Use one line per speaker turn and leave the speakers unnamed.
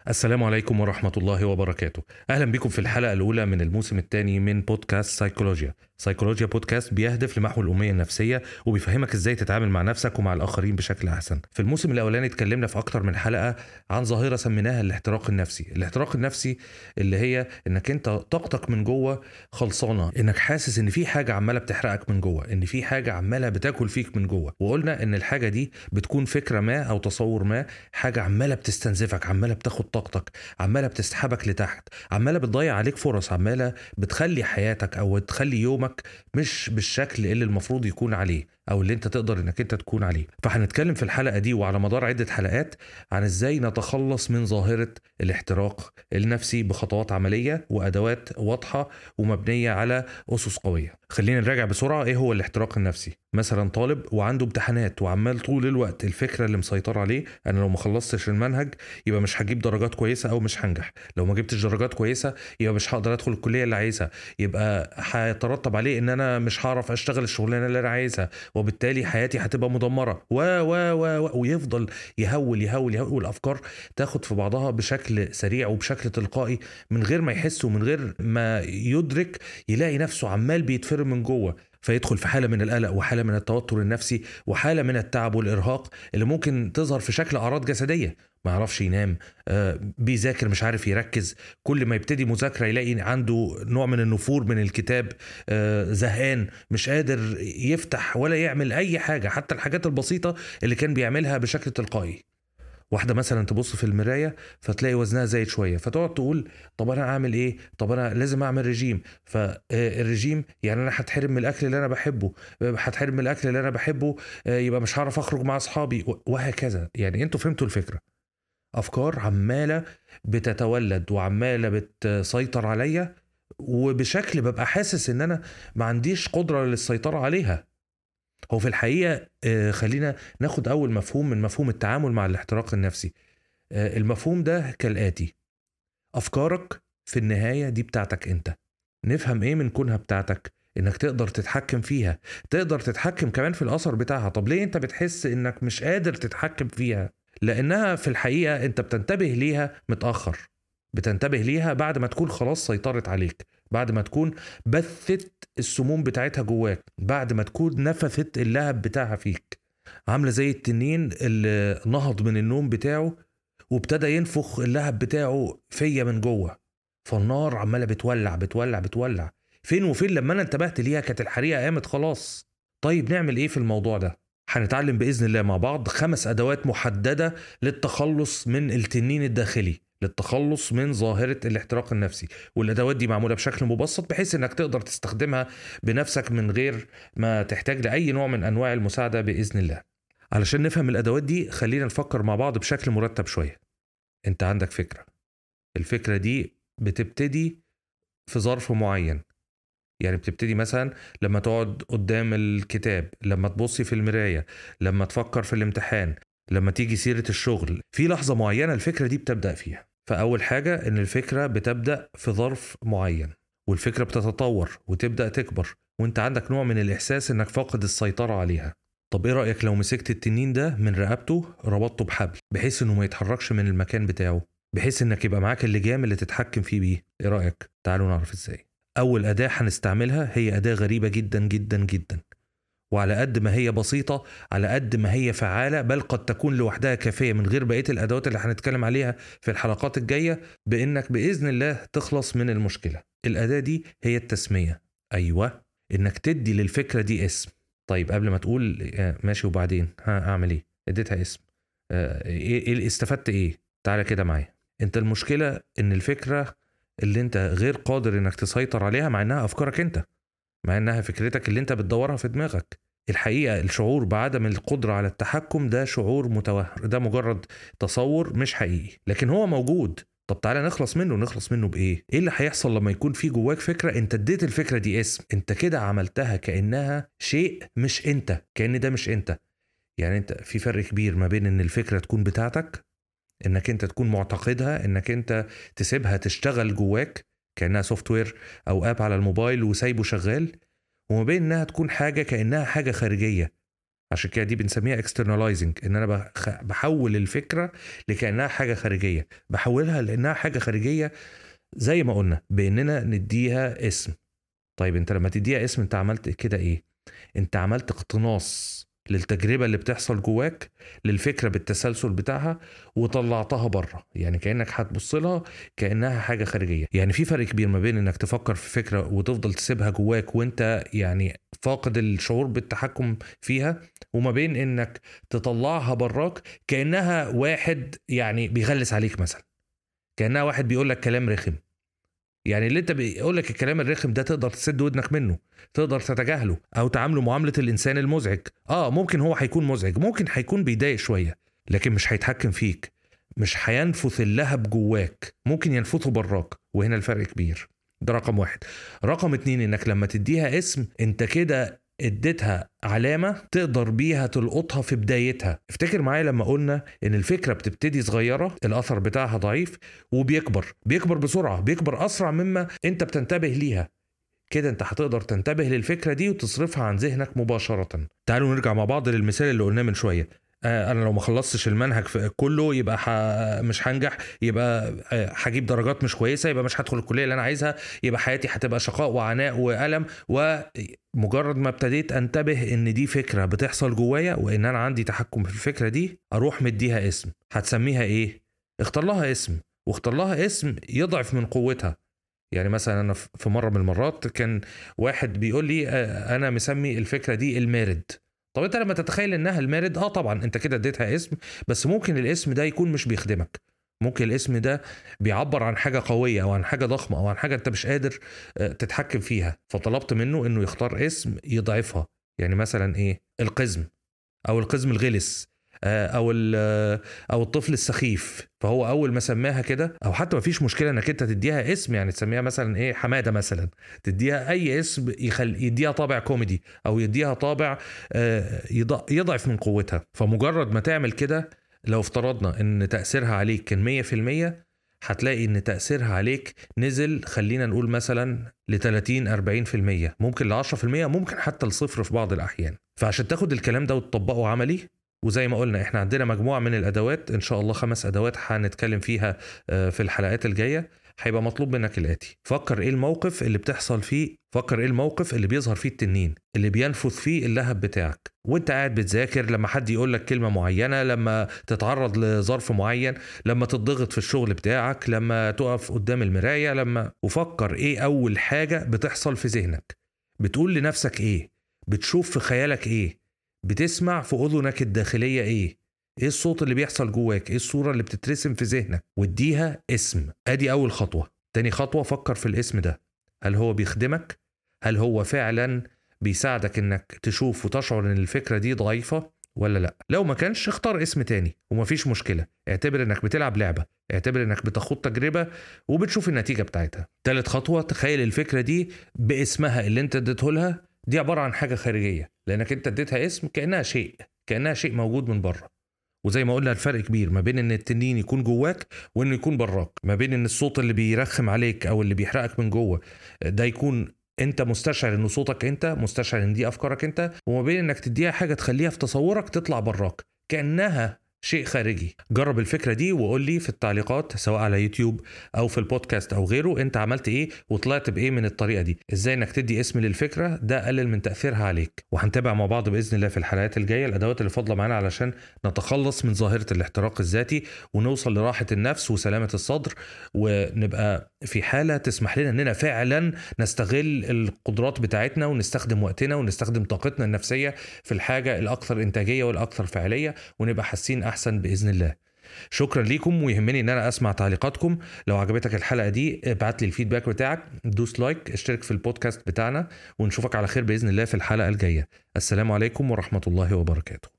السلام عليكم ورحمة الله وبركاته أهلا بكم في الحلقة الأولى من الموسم الثاني من بودكاست سايكولوجيا سايكولوجيا بودكاست بيهدف لمحو الأمية النفسية وبيفهمك إزاي تتعامل مع نفسك ومع الآخرين بشكل أحسن في الموسم الأولاني اتكلمنا في أكتر من حلقة عن ظاهرة سميناها الاحتراق النفسي الاحتراق النفسي اللي هي إنك أنت طاقتك من جوه خلصانة إنك حاسس إن في حاجة عمالة بتحرقك من جوه إن في حاجة عمالة بتاكل فيك من جوه وقلنا إن الحاجة دي بتكون فكرة ما أو تصور ما حاجة عمالة بتستنزفك عمالة بتاخد طاقتك عمالة بتسحبك لتحت عمالة بتضيع عليك فرص عمالة بتخلي حياتك أو تخلي يومك مش بالشكل اللي المفروض يكون عليه او اللي انت تقدر انك انت تكون عليه فهنتكلم في الحلقه دي وعلى مدار عده حلقات عن ازاي نتخلص من ظاهره الاحتراق النفسي بخطوات عمليه وادوات واضحه ومبنيه على اسس قويه خلينا نراجع بسرعه ايه هو الاحتراق النفسي مثلا طالب وعنده امتحانات وعمال طول الوقت الفكره اللي مسيطر عليه انا لو ما خلصتش المنهج يبقى مش هجيب درجات كويسه او مش هنجح لو ما جبتش درجات كويسه يبقى مش هقدر ادخل الكليه اللي عايزها يبقى هيترتب عليه ان انا مش هعرف اشتغل الشغلانه اللي انا عايزها وبالتالي حياتي هتبقى مدمره و و و و ويفضل يهول يهول يهول والافكار تاخد في بعضها بشكل سريع وبشكل تلقائي من غير ما يحس ومن غير ما يدرك يلاقي نفسه عمال بيتفرم من جوه فيدخل في حاله من القلق وحاله من التوتر النفسي وحاله من التعب والارهاق اللي ممكن تظهر في شكل اعراض جسديه ما يعرفش ينام آه بيذاكر مش عارف يركز كل ما يبتدي مذاكره يلاقي عنده نوع من النفور من الكتاب آه زهقان مش قادر يفتح ولا يعمل اي حاجه حتى الحاجات البسيطه اللي كان بيعملها بشكل تلقائي واحده مثلا تبص في المرايه فتلاقي وزنها زايد شويه فتقعد تقول طب انا اعمل ايه طب انا لازم اعمل رجيم فالرجيم يعني انا هتحرم من الاكل اللي انا بحبه هتحرم من الاكل اللي انا بحبه يبقى مش هعرف اخرج مع اصحابي وهكذا يعني انتوا فهمتوا الفكره افكار عماله بتتولد وعماله بتسيطر عليا وبشكل ببقى حاسس ان انا ما عنديش قدره للسيطره عليها هو في الحقيقه خلينا ناخد اول مفهوم من مفهوم التعامل مع الاحتراق النفسي المفهوم ده كالاتي افكارك في النهايه دي بتاعتك انت نفهم ايه من كونها بتاعتك انك تقدر تتحكم فيها تقدر تتحكم كمان في الاثر بتاعها طب ليه انت بتحس انك مش قادر تتحكم فيها لانها في الحقيقه انت بتنتبه ليها متاخر بتنتبه ليها بعد ما تكون خلاص سيطرت عليك بعد ما تكون بثت السموم بتاعتها جواك بعد ما تكون نفثت اللهب بتاعها فيك عاملة زي التنين اللي نهض من النوم بتاعه وابتدى ينفخ اللهب بتاعه فيا من جوه فالنار عمالة بتولع بتولع بتولع فين وفين لما انا انتبهت ليها كانت الحريقة قامت خلاص طيب نعمل ايه في الموضوع ده هنتعلم بإذن الله مع بعض خمس أدوات محددة للتخلص من التنين الداخلي للتخلص من ظاهرة الاحتراق النفسي والأدوات دي معمولة بشكل مبسط بحيث أنك تقدر تستخدمها بنفسك من غير ما تحتاج لأي نوع من أنواع المساعدة بإذن الله علشان نفهم الأدوات دي خلينا نفكر مع بعض بشكل مرتب شوية أنت عندك فكرة الفكرة دي بتبتدي في ظرف معين يعني بتبتدي مثلا لما تقعد قدام الكتاب لما تبصي في المراية لما تفكر في الامتحان لما تيجي سيرة الشغل في لحظة معينة الفكرة دي بتبدأ فيها فأول حاجة إن الفكرة بتبدأ في ظرف معين والفكرة بتتطور وتبدأ تكبر وانت عندك نوع من الإحساس إنك فاقد السيطرة عليها طب ايه رأيك لو مسكت التنين ده من رقبته ربطته بحبل بحيث انه ما يتحركش من المكان بتاعه بحيث انك يبقى معاك اللجام اللي تتحكم فيه بيه ايه رأيك تعالوا نعرف ازاي اول أداة هنستعملها هي أداة غريبة جدا جدا جدا وعلى قد ما هي بسيطة على قد ما هي فعالة بل قد تكون لوحدها كافية من غير بقية الأدوات اللي هنتكلم عليها في الحلقات الجاية بإنك بإذن الله تخلص من المشكلة الأداة دي هي التسمية أيوة إنك تدي للفكرة دي اسم طيب قبل ما تقول ماشي وبعدين ها أعمل إيه اديتها اسم إيه, إيه استفدت إيه تعالى كده معايا أنت المشكلة إن الفكرة اللي أنت غير قادر إنك تسيطر عليها مع إنها أفكارك أنت مع انها فكرتك اللي انت بتدورها في دماغك الحقيقه الشعور بعدم القدره على التحكم ده شعور متوهم ده مجرد تصور مش حقيقي لكن هو موجود طب تعالى نخلص منه نخلص منه بايه ايه اللي هيحصل لما يكون في جواك فكره انت اديت الفكره دي اسم انت كده عملتها كانها شيء مش انت كان ده مش انت يعني انت في فرق كبير ما بين ان الفكره تكون بتاعتك انك انت تكون معتقدها انك انت تسيبها تشتغل جواك كانها سوفت وير او اب على الموبايل وسايبه شغال وما بين انها تكون حاجه كانها حاجه خارجيه عشان كده دي بنسميها اكسترناليزنج ان انا بخ- بحول الفكره لكانها حاجه خارجيه بحولها لانها حاجه خارجيه زي ما قلنا باننا نديها اسم طيب انت لما تديها اسم انت عملت كده ايه انت عملت اقتناص للتجربه اللي بتحصل جواك للفكره بالتسلسل بتاعها وطلعتها بره يعني كانك هتبص لها كانها حاجه خارجيه يعني في فرق كبير ما بين انك تفكر في فكره وتفضل تسيبها جواك وانت يعني فاقد الشعور بالتحكم فيها وما بين انك تطلعها براك كانها واحد يعني بيغلس عليك مثلا كانها واحد بيقول لك كلام رخم يعني اللي انت بيقول لك الكلام الرخم ده تقدر تسد ودنك منه تقدر تتجاهله او تعامله معامله الانسان المزعج اه ممكن هو هيكون مزعج ممكن هيكون بيضايق شويه لكن مش هيتحكم فيك مش هينفث اللهب جواك ممكن ينفثه براك وهنا الفرق كبير ده رقم واحد رقم اتنين انك لما تديها اسم انت كده اديتها علامة تقدر بيها تلقطها في بدايتها افتكر معايا لما قلنا ان الفكرة بتبتدي صغيرة الاثر بتاعها ضعيف وبيكبر بيكبر بسرعة بيكبر اسرع مما انت بتنتبه ليها كده انت هتقدر تنتبه للفكرة دي وتصرفها عن ذهنك مباشرة تعالوا نرجع مع بعض للمثال اللي قلناه من شوية آه، انا لو ما خلصتش المنهج في كله يبقى ح... مش هنجح يبقى آه، هجيب درجات مش كويسه يبقى مش هدخل الكليه اللي انا عايزها يبقى حياتي هتبقى شقاء وعناء والم ومجرد ما ابتديت انتبه ان دي فكره بتحصل جوايا وان انا عندي تحكم في الفكره دي اروح مديها اسم هتسميها ايه اختار لها اسم واختار لها اسم يضعف من قوتها يعني مثلا انا في مره من المرات كان واحد بيقول لي آه، انا مسمي الفكره دي المارد طب انت لما تتخيل انها المارد اه طبعا انت كده اديتها اسم بس ممكن الاسم ده يكون مش بيخدمك ممكن الاسم ده بيعبر عن حاجه قويه او عن حاجه ضخمه او عن حاجه انت مش قادر آه، تتحكم فيها فطلبت منه انه يختار اسم يضعفها يعني مثلا ايه القزم او القزم الغلس آه، او ال- آه، او الطفل السخيف فهو اول ما سماها كده او حتى ما فيش مشكله انك انت تديها اسم يعني تسميها مثلا ايه حماده مثلا تديها اي اسم يخل يديها طابع كوميدي او يديها طابع آه، يض- يضعف من قوتها فمجرد ما تعمل كده لو افترضنا ان تاثيرها عليك كان 100% هتلاقي ان تاثيرها عليك نزل خلينا نقول مثلا ل 30 40% ممكن ل 10% ممكن حتى لصفر في بعض الاحيان فعشان تاخد الكلام ده وتطبقه عملي وزي ما قلنا احنا عندنا مجموعه من الادوات ان شاء الله خمس ادوات هنتكلم فيها آه، في الحلقات الجايه هيبقى مطلوب منك الاتي فكر ايه الموقف اللي بتحصل فيه فكر ايه الموقف اللي بيظهر فيه التنين اللي بينفث فيه اللهب بتاعك وانت قاعد بتذاكر لما حد يقول لك كلمه معينه لما تتعرض لظرف معين لما تضغط في الشغل بتاعك لما تقف قدام المرايه لما وفكر ايه اول حاجه بتحصل في ذهنك بتقول لنفسك ايه بتشوف في خيالك ايه بتسمع في اذنك الداخليه ايه ايه الصوت اللي بيحصل جواك ايه الصوره اللي بتترسم في ذهنك واديها اسم ادي اول خطوه تاني خطوه فكر في الاسم ده هل هو بيخدمك هل هو فعلا بيساعدك انك تشوف وتشعر ان الفكره دي ضعيفه ولا لا لو ما كانش اختار اسم تاني ومفيش مشكله اعتبر انك بتلعب لعبه اعتبر انك بتخوض تجربه وبتشوف النتيجه بتاعتها تالت خطوه تخيل الفكره دي باسمها اللي انت اديته لها دي عباره عن حاجه خارجيه لانك انت اديتها اسم كانها شيء كانها شيء موجود من بره وزي ما قلنا الفرق كبير ما بين ان التنين يكون جواك وانه يكون براك ما بين ان الصوت اللي بيرخم عليك او اللي بيحرقك من جوه ده يكون انت مستشعر انه صوتك انت مستشعر ان دي افكارك انت وما بين انك تديها حاجه تخليها في تصورك تطلع براك كانها شيء خارجي جرب الفكره دي وقول لي في التعليقات سواء على يوتيوب او في البودكاست او غيره انت عملت ايه وطلعت بايه من الطريقه دي ازاي انك تدي اسم للفكره ده قلل من تاثيرها عليك وهنتابع مع بعض باذن الله في الحلقات الجايه الادوات اللي فاضله معانا علشان نتخلص من ظاهره الاحتراق الذاتي ونوصل لراحه النفس وسلامه الصدر ونبقى في حاله تسمح لنا اننا فعلا نستغل القدرات بتاعتنا ونستخدم وقتنا ونستخدم طاقتنا النفسيه في الحاجه الاكثر انتاجيه والاكثر فعاليه ونبقى حاسين احسن باذن الله شكرا ليكم ويهمني ان انا اسمع تعليقاتكم لو عجبتك الحلقه دي ابعت لي الفيدباك بتاعك دوس لايك اشترك في البودكاست بتاعنا ونشوفك على خير باذن الله في الحلقه الجايه السلام عليكم ورحمه الله وبركاته